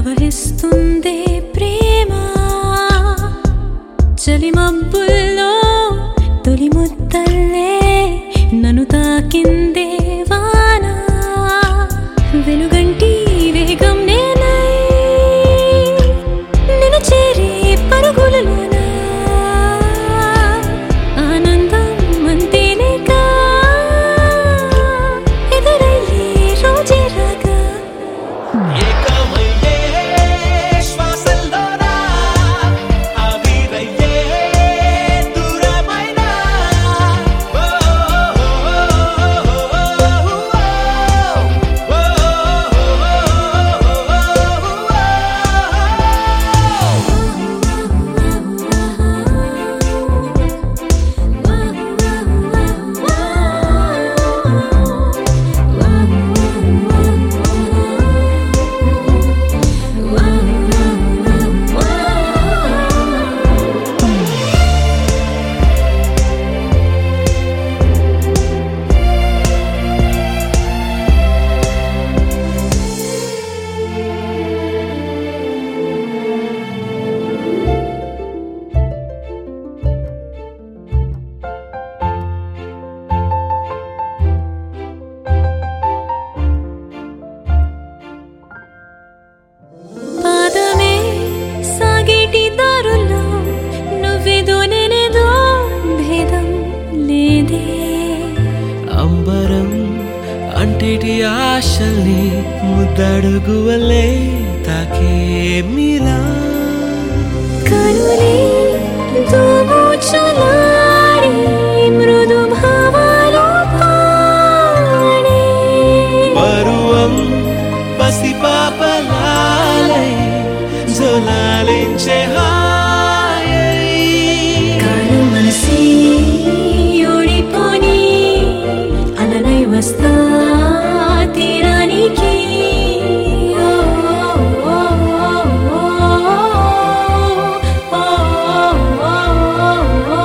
ప్రవహిస్తుందే ప్రేమ చలి మబ్బుల్లో తొలి ముద్దల్లే నన్ను తాకిందే వాన వెలుగంటి వేగం నేనై నిన్ను చేరి పరుగులలోన ఆనందం అంతేనేగా ఎదురయ్యే రోజే రాగా ఏకమయ్యే శ్వాసల్లోనా ఆవిరయ్యే దూరమైనా ఓ పాదమే సాగేటి దారుల్లో నువ్వేదో నేనేదో భేదం లేదే అంబరం అంటిటి ఆశల్ని ముద్దడుగువలే తాకే మిలా కనులే దోబూచులాడి మృదు భావాలు పాడే పరువం పసిపాపలాలై జొలాలించే హాయై కాలు మనసి ఓడిపోని అలనై వస్తా తీరానికి ఓ, ఓ, ఓ, ఓ, ఓ, ఓ, ఓ, ఓ.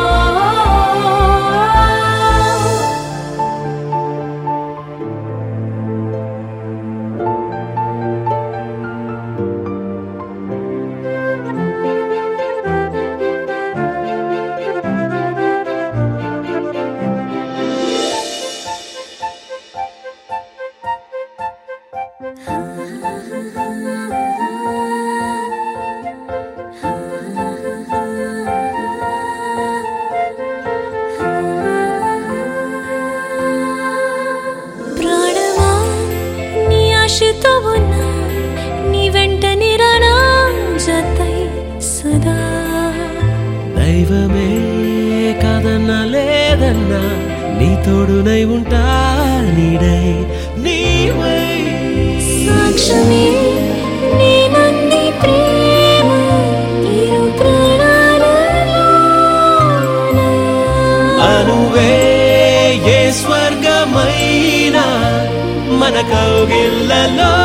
ప్రాణమా నీ ఆశతో ఉన్నా నీ వెంట నిరానా జతై సదా దైవమే కాదన్నా లేదన్నా నీ తోడునై ఉంటా నీడై నీవై సాక్ష్యమే నీ నంది ప్రేమ ఇరు ప్రాణాలలో అనువే ఏ స్వర్గమైనా మన కౌగిళ్ళలో